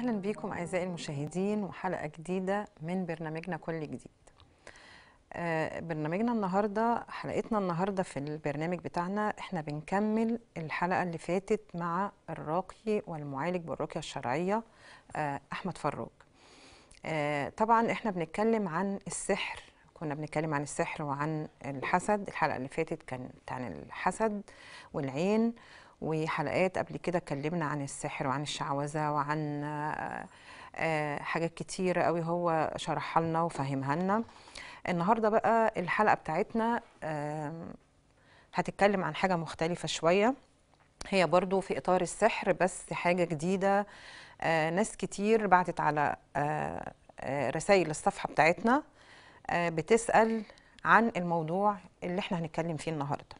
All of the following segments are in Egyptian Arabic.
أهلا بكم أعزائي المشاهدين وحلقة جديدة من برنامجنا كل جديد آه، برنامجنا النهاردة حلقتنا النهاردة في البرنامج بتاعنا احنا بنكمل الحلقة اللي فاتت مع الراقي والمعالج بالرقية الشرعية آه، أحمد فروج آه، طبعا احنا بنتكلم عن السحر كنا بنتكلم عن السحر وعن الحسد الحلقة اللي فاتت كانت عن الحسد والعين وحلقات قبل كده اتكلمنا عن السحر وعن الشعوذة وعن آه، آه، حاجات كتيرة قوي هو شرحها لنا وفهمها لنا النهاردة بقى الحلقة بتاعتنا آم، هتتكلم عن حاجة مختلفة شوية هي برضو في إطار السحر بس حاجة جديدة آه، ناس كتير بعتت على آه، آه، رسائل الصفحة بتاعتنا آه، بتسأل عن الموضوع اللي احنا هنتكلم فيه النهارده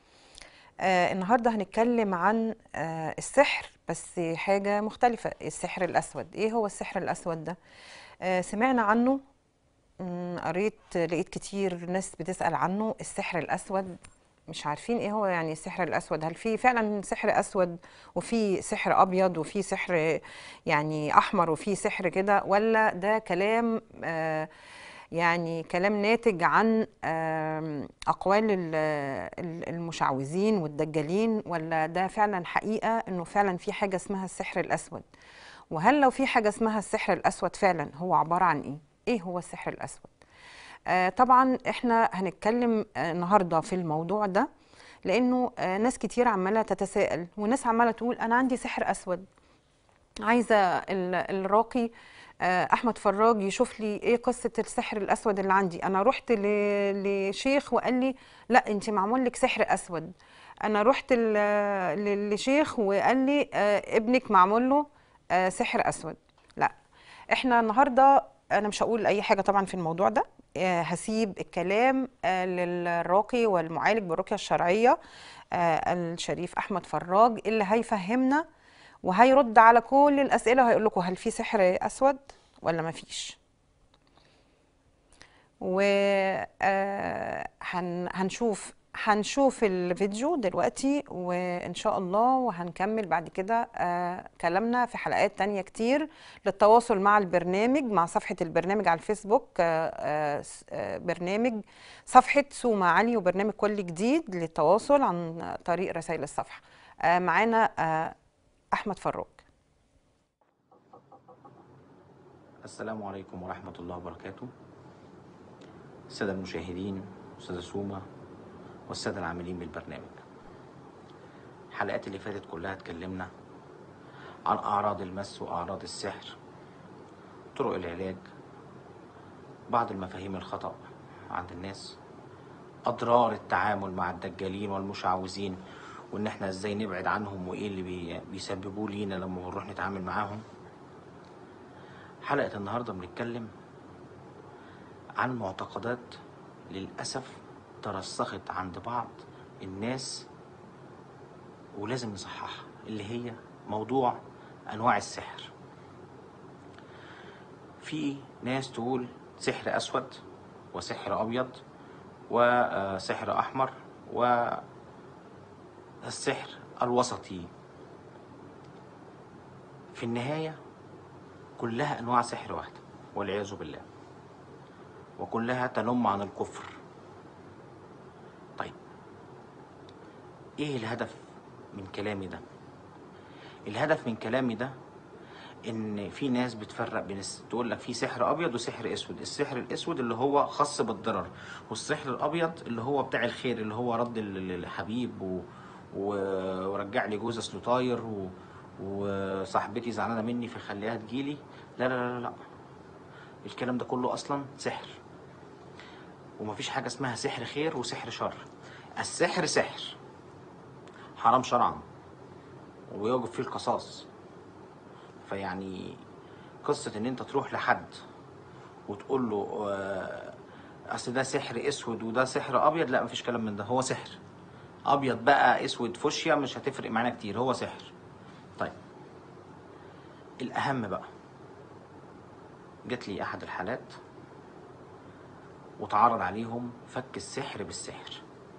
آه النهارده هنتكلم عن آه السحر بس حاجه مختلفه السحر الاسود ايه هو السحر الاسود ده آه سمعنا عنه مم، قريت لقيت كتير ناس بتسال عنه السحر الاسود مش عارفين ايه هو يعني السحر الاسود هل في فعلا سحر اسود وفي سحر ابيض وفي سحر يعني احمر وفي سحر كده ولا ده كلام آه يعني كلام ناتج عن آم، أقوال ال- ال- المشعوذين والدجالين ولا ده فعلا حقيقة إنه فعلا في حاجة اسمها السحر الأسود وهل لو في حاجة اسمها السحر الأسود فعلا هو عبارة عن إيه؟ إيه هو السحر الأسود؟ آه طبعا إحنا هنتكلم آه النهاردة في الموضوع ده لأنه آه ناس كتير عمالة تتساءل وناس عمالة تقول أنا عندي سحر أسود عايزه ال- الراقي آه، احمد فراج يشوف لي ايه قصه السحر الاسود اللي عندي انا رحت ل- لشيخ وقال لي لا انت معمول لك سحر اسود انا رحت ل- ل- لشيخ وقال لي آه، ابنك معمول له آه، سحر اسود لا احنا النهارده انا مش هقول اي حاجه طبعا في الموضوع ده آه، هسيب الكلام آه، للراقي والمعالج بالرقيه الشرعيه آه، الشريف احمد فراج اللي هيفهمنا وهيرد على كل الأسئلة وهيقول لكم هل في سحر أسود ولا ما فيش و آه، هن- هنشوف هنشوف الفيديو دلوقتي وإن شاء الله وهنكمل بعد كده آه، كلامنا في حلقات تانية كتير للتواصل مع البرنامج مع صفحة البرنامج على الفيسبوك آه، آه، س- آه، برنامج صفحة سوما علي وبرنامج كل جديد للتواصل عن طريق رسائل الصفحة آه، معانا آه، أحمد فروج السلام عليكم ورحمة الله وبركاته السادة المشاهدين أستاذة سومة والسادة العاملين بالبرنامج الحلقات اللي فاتت كلها اتكلمنا عن أعراض المس وأعراض السحر طرق العلاج بعض المفاهيم الخطأ عند الناس أضرار التعامل مع الدجالين والمشعوذين وإن إحنا إزاي نبعد عنهم وإيه اللي بي- بيسببوه لينا لما بنروح نتعامل معاهم حلقة النهاردة بنتكلم عن معتقدات للأسف ترسخت عند بعض الناس ولازم نصححها اللي هي موضوع أنواع السحر في ناس تقول سحر أسود وسحر أبيض وسحر أحمر والسحر الوسطي في النهاية كلها انواع سحر واحده والعياذ بالله وكلها تنم عن الكفر طيب ايه الهدف من كلامي ده الهدف من كلامي ده ان في ناس بتفرق بين الس... تقول لك في سحر ابيض وسحر اسود السحر الاسود اللي هو خاص بالضرر والسحر الابيض اللي هو بتاع الخير اللي هو رد ال- الحبيب و... و... ورجع لي جوز اصله طاير و... وصاحبتي زعلانه مني فخليها تجيلي لا لا لا لا الكلام ده كله اصلا سحر ومفيش حاجه اسمها سحر خير وسحر شر السحر سحر حرام شرعا ويوجب فيه القصاص فيعني قصة إن أنت تروح لحد وتقول له آه، أصل ده سحر أسود وده سحر أبيض لا مفيش كلام من ده هو سحر أبيض بقى أسود فوشيا مش هتفرق معانا كتير هو سحر طيب الأهم بقى جات لي أحد الحالات وتعرض عليهم فك السحر بالسحر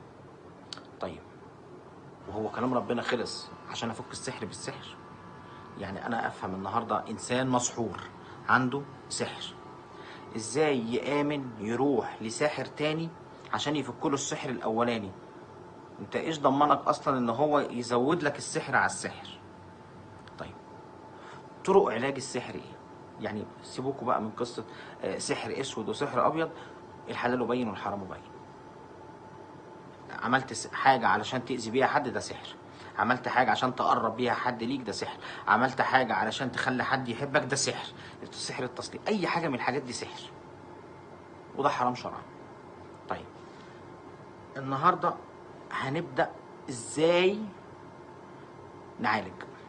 طيب وهو كلام ربنا خلص عشان افك السحر بالسحر يعني انا افهم النهارده انسان مسحور عنده سحر ازاي يامن يروح لساحر تاني عشان يفك له السحر الاولاني انت ايش ضمنك اصلا ان هو يزود لك السحر على السحر طيب طرق علاج السحر ايه يعني سيبوكوا بقى من قصه آه، سحر اسود وسحر ابيض الحلال بين والحرام بين عملت س- حاجة علشان تأذي بيها حد ده سحر عملت حاجة عشان تقرب بيها حد ليك ده سحر عملت حاجة علشان تخلي حد يحبك ده سحر السحر التصليب أي حاجة من الحاجات دي سحر وده حرام شرعا طيب النهاردة هنبدأ ازاي نعالج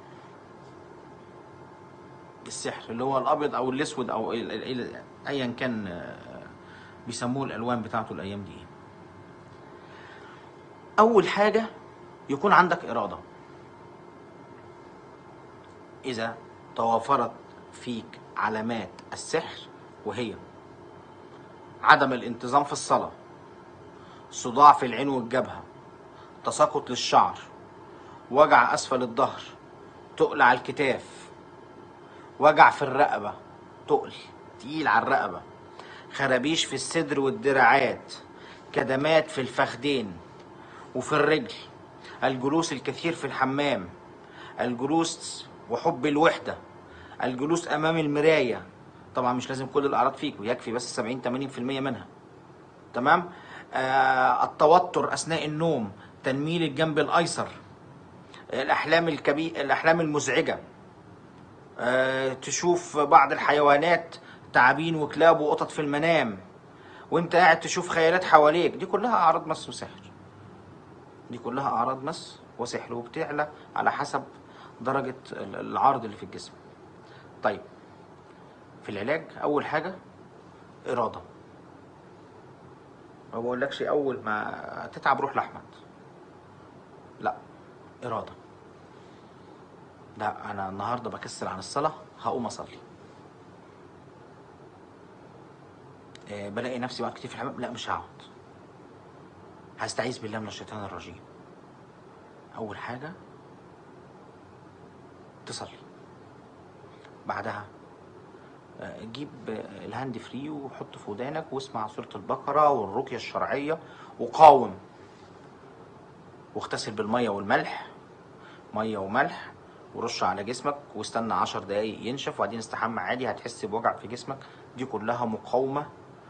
السحر اللي هو الابيض او الاسود او ال- ال- ال- ايا كان آه، بيسموه الالوان بتاعته الايام دي ايه اول حاجه يكون عندك اراده اذا توافرت فيك علامات السحر وهي عدم الانتظام في الصلاه صداع في العين والجبهه تساقط للشعر وجع اسفل الظهر تقل على الكتاف وجع في الرقبه تقل تقيل على الرقبه خرابيش في الصدر والدراعات كدمات في الفخدين وفي الرجل الجلوس الكثير في الحمام الجلوس وحب الوحدة الجلوس أمام المراية طبعا مش لازم كل الأعراض فيك ويكفي بس 70 80% منها تمام آه التوتر أثناء النوم تنميل الجنب الأيسر الأحلام الكبي... الأحلام المزعجة آه تشوف بعض الحيوانات تعابين وكلاب وقطط في المنام وانت قاعد تشوف خيالات حواليك دي كلها أعراض مس وسحر دي كلها اعراض مس وسحر وبتعلى على حسب درجه ال- العرض اللي في الجسم طيب في العلاج اول حاجه اراده ما بقولكش اول ما تتعب روح لاحمد لا اراده لا انا النهارده بكسل عن الصلاه هقوم اصلي آه، بلاقي نفسي بعد كتير في الحمام لا مش هقعد هستعيذ بالله من الشيطان الرجيم اول حاجه تصلي بعدها آه، جيب آه، الهاند فري وحطه في ودانك واسمع سوره البقره والرقيه الشرعيه وقاوم واغتسل بالميه والملح ميه وملح ورش على جسمك واستنى عشر دقايق ينشف وبعدين استحمى عادي هتحس بوجع في جسمك دي كلها مقاومه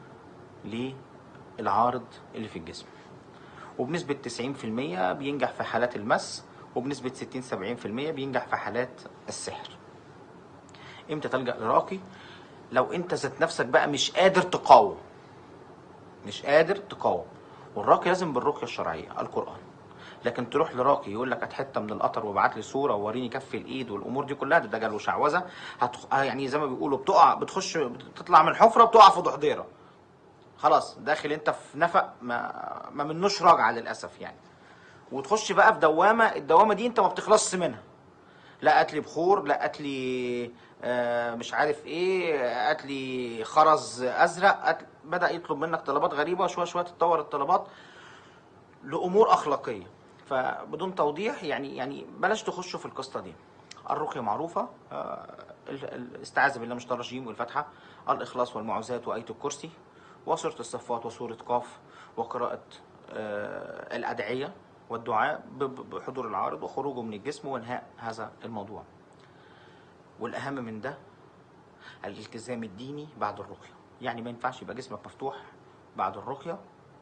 للعارض اللي في الجسم وبنسبة 90% بينجح في حالات المس وبنسبة 60 70% بينجح في حالات السحر. امتى تلجأ لراقي؟ لو انت ذات نفسك بقى مش قادر تقاوم. مش قادر تقاوم. والراقي لازم بالرقية الشرعية القرآن. لكن تروح لراقي يقول لك هات حته من القطر وابعت لي صوره ووريني كف الايد والامور دي كلها ده دجل وشعوذه هتخ... آه يعني زي ما بيقولوا بتقع بتخش بتطلع من حفره بتقع في ضحضيره خلاص داخل انت في نفق ما ما منوش راجعه للاسف يعني وتخش بقى في دوامه الدوامه دي انت ما بتخلصش منها لا هات لي بخور لا هات لي آه، مش عارف ايه هات لي خرز ازرق هات- بدا يطلب منك طلبات غريبه شويه شويه تتطور الطلبات لامور اخلاقيه فبدون توضيح يعني يعني بلاش تخشوا في القصه دي الرقيه معروفه آه، ال- ال- الاستعاذه بالله من الشيطان الرجيم والفاتحه الاخلاص والمعوذات وايه الكرسي وسوره الصفات وسوره قاف وقراءه آه، الادعيه والدعاء ب- ب- بحضور العارض وخروجه من الجسم وانهاء هذا الموضوع والاهم من ده الالتزام الديني بعد الرقيه يعني ما ينفعش يبقى جسمك مفتوح بعد الرقيه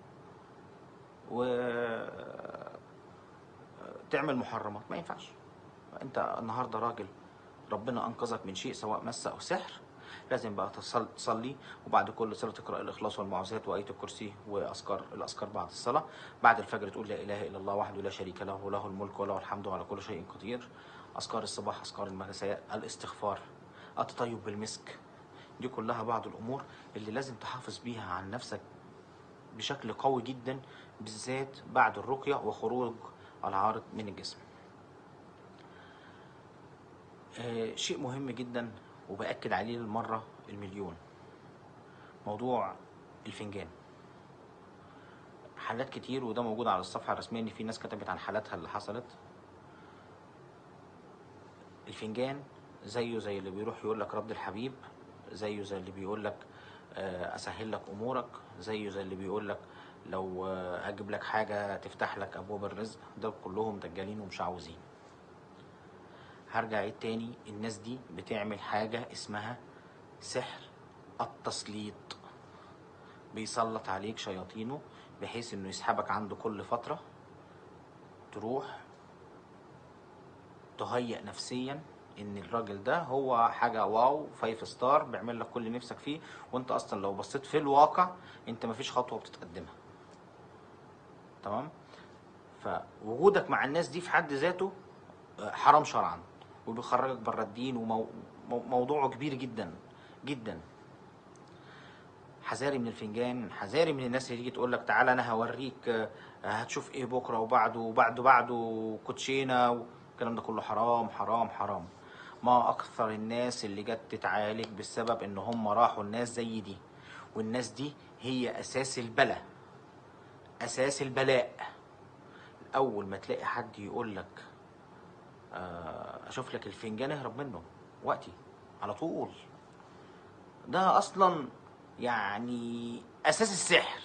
و تعمل محرمات ما ينفعش انت النهارده راجل ربنا انقذك من شيء سواء مس او سحر لازم بقى تصل- تصلي وبعد كل صلاه تقرا الاخلاص والمعوذات وايه الكرسي واذكار الاذكار بعد الصلاه بعد الفجر تقول لا اله الا الله وحده لا شريك له له الملك وله الحمد على كل شيء قدير اذكار الصباح اذكار المساء الاستغفار التطيب بالمسك دي كلها بعض الامور اللي لازم تحافظ بيها عن نفسك بشكل قوي جدا بالذات بعد الرقية وخروج العارض من الجسم آه، شيء مهم جدا وبأكد عليه للمرة المليون موضوع الفنجان حالات كتير وده موجود على الصفحة الرسمية ان في ناس كتبت عن حالاتها اللي حصلت الفنجان زيه زي اللي بيروح يقول لك رد الحبيب زيه زي اللي بيقول لك آه، اسهل لك امورك زيه زي اللي بيقول لك لو آه، اجيب لك حاجه تفتح لك ابواب الرزق ده كلهم دجالين ومش عاوزين هرجع عيد تاني الناس دي بتعمل حاجه اسمها سحر التسليط بيسلط عليك شياطينه بحيث انه يسحبك عنده كل فتره تروح تهيئ نفسيا ان الراجل ده هو حاجه واو فايف ستار بيعمل لك كل اللي نفسك فيه وانت اصلا لو بصيت في الواقع انت مفيش خطوه بتتقدمها تمام فوجودك مع الناس دي في حد ذاته آه، حرام شرعا وبيخرجك بره الدين وموضوعه كبير جدا جدا حذاري من الفنجان حذاري من الناس اللي تيجي تقول لك تعالى انا هوريك آه، هتشوف ايه بكره وبعده وبعده بعده كوتشينه والكلام ده كله حرام حرام حرام ما اكثر الناس اللي جت تتعالج بسبب ان هم راحوا الناس زي دي والناس دي هي اساس البلاء اساس البلاء اول ما تلاقي حد يقول لك آه، اشوف لك الفنجان اهرب منه وقتي على طول ده اصلا يعني اساس السحر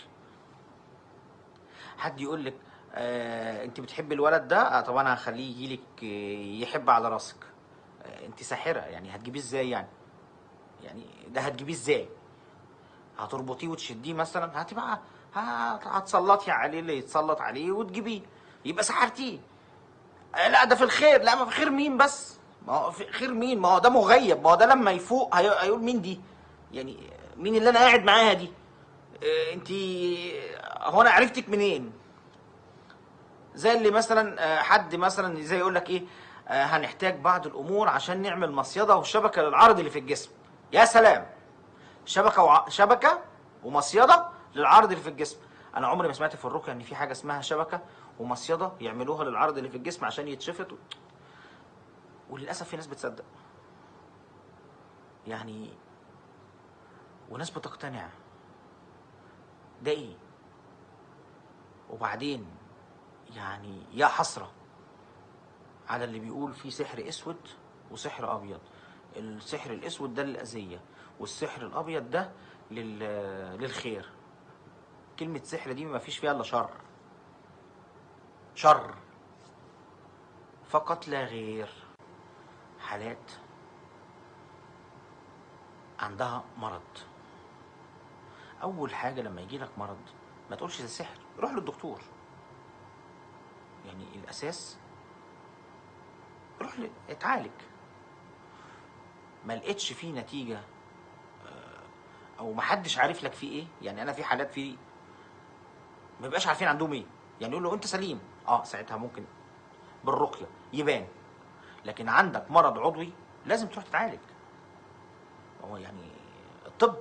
حد يقول لك آه انت بتحب الولد ده آه طب انا هخليه يجي لك يحب على راسك آه انت ساحره يعني هتجيبيه ازاي يعني يعني ده هتجيبيه ازاي هتربطيه وتشديه مثلا هتبقى هت- هتسلطي عليه اللي يتسلط عليه وتجيبيه يبقى سحرتيه آه، لا ده في الخير لا ما في خير مين بس ما هو في خير مين ما هو ده مغيب ما هو ده لما يفوق هي- هيقول مين دي يعني مين اللي انا قاعد معاها دي آه، انت هو انا عرفتك منين زي اللي مثلا آه، حد مثلا زي يقول لك ايه آه، هنحتاج بعض الامور عشان نعمل مصيده وشبكه للعرض اللي في الجسم يا سلام شبكه وع... شبكه ومصيده للعرض اللي في الجسم انا عمري ما سمعت في الرقيه ان في حاجه اسمها شبكه ومصيده يعملوها للعرض اللي في الجسم عشان يتشفط و... وللاسف في ناس بتصدق يعني وناس بتقتنع ده ايه وبعدين يعني يا حسره على اللي بيقول في سحر اسود وسحر ابيض السحر الاسود ده للاذيه والسحر الابيض ده لل... للخير كلمه سحر دي ما فيش فيها الا شر شر فقط لا غير حالات عندها مرض اول حاجه لما يجي لك مرض ما تقولش ده سحر روح للدكتور يعني الاساس روح ل- اتعالج ما لقيتش فيه نتيجه آه، او ما حدش عارف لك فيه ايه يعني انا في حالات في ما بيبقاش عارفين عندهم ايه يعني يقول له انت سليم اه ساعتها ممكن بالرقيه يبان لكن عندك مرض عضوي لازم تروح تتعالج هو يعني الطب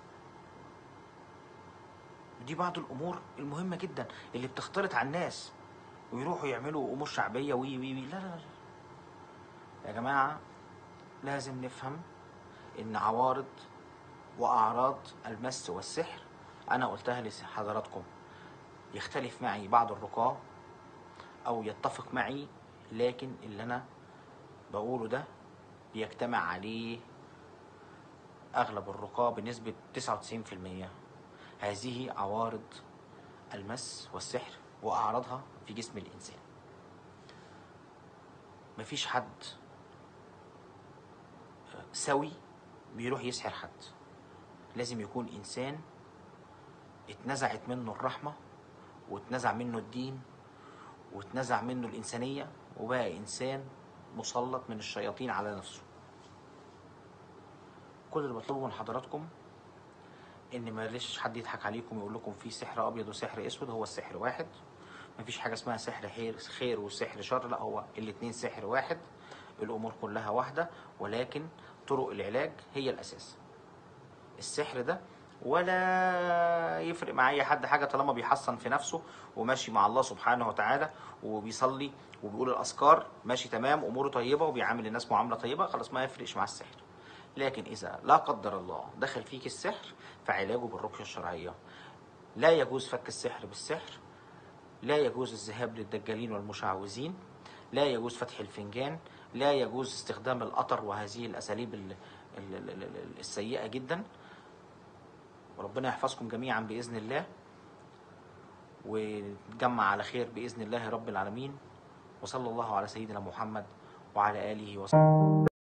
دي بعض الامور المهمه جدا اللي بتختلط على الناس ويروحوا يعملوا امور شعبيه وي وي وي لا لا لا يا جماعه لازم نفهم ان عوارض واعراض المس والسحر انا قلتها لحضراتكم يختلف معي بعض الرقاة او يتفق معي لكن اللي انا بقوله ده بيجتمع عليه اغلب الرقاة بنسبة 99% هذه عوارض المس والسحر واعراضها في جسم الانسان مفيش حد سوي بيروح يسحر حد لازم يكون انسان اتنزعت منه الرحمه واتنزع منه الدين واتنزع منه الانسانيه وبقى انسان مسلط من الشياطين على نفسه كل اللي بطلبه من حضراتكم ان ما ليش حد يضحك عليكم يقول لكم في سحر ابيض وسحر اسود هو السحر واحد مفيش حاجه اسمها سحر خير خير وسحر شر لا هو الاتنين سحر واحد الامور كلها واحده ولكن طرق العلاج هي الاساس السحر ده ولا يفرق مع اي حد حاجه طالما بيحصن في نفسه وماشي مع الله سبحانه وتعالى وبيصلي وبيقول الاذكار ماشي تمام اموره طيبه وبيعامل الناس معامله طيبه خلاص ما يفرقش مع السحر لكن اذا لا قدر الله دخل فيك السحر فعلاجه بالرقيه الشرعيه لا يجوز فك السحر بالسحر لا يجوز الذهاب للدجالين والمشعوذين لا يجوز فتح الفنجان لا يجوز استخدام القطر وهذه الاساليب ال- ال- ال- ال- السيئه جدا وربنا يحفظكم جميعا باذن الله ونتجمع على خير باذن الله رب العالمين وصلى الله على سيدنا محمد وعلى اله وصحبه